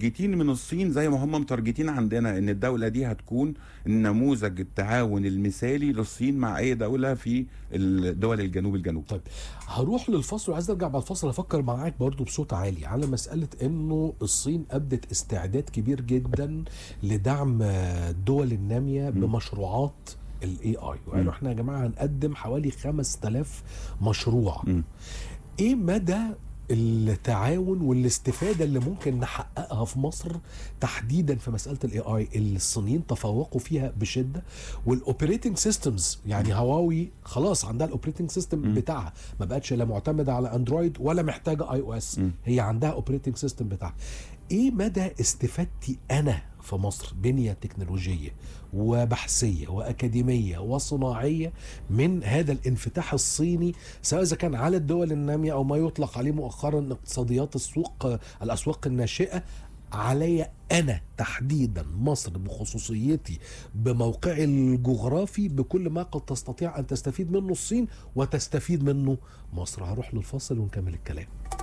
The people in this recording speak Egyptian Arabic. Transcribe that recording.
مترجتين من الصين زي ما هم مترجتين عندنا ان الدوله دي هتكون نموذج التعاون المثالي للصين مع اي دوله في الدول الجنوب الجنوبي طيب هروح للفصل وعايز ارجع بعد الفصل افكر معاك برضو بصوت عالي على مساله انه الصين ابدت استعداد كبير جدا لدعم الدول الناميه بمشروعات الاي اي وقالوا احنا يا جماعه هنقدم حوالي 5000 مشروع مم. ايه مدى التعاون والاستفاده اللي ممكن نحققها في مصر تحديدا في مساله الاي اي اللي الصينيين تفوقوا فيها بشده والاوبريتنج سيستمز يعني هواوي خلاص عندها الاوبريتنج سيستم بتاعها ما بقتش لا معتمده على اندرويد ولا محتاجه اي او اس هي عندها اوبريتنج سيستم بتاعها ايه مدى استفادتي انا في مصر بنيه تكنولوجيه وبحثيه واكاديميه وصناعيه من هذا الانفتاح الصيني سواء اذا كان على الدول الناميه او ما يطلق عليه مؤخرا اقتصاديات السوق الاسواق الناشئه علي انا تحديدا مصر بخصوصيتي بموقعي الجغرافي بكل ما قد تستطيع ان تستفيد منه الصين وتستفيد منه مصر هروح للفاصل ونكمل الكلام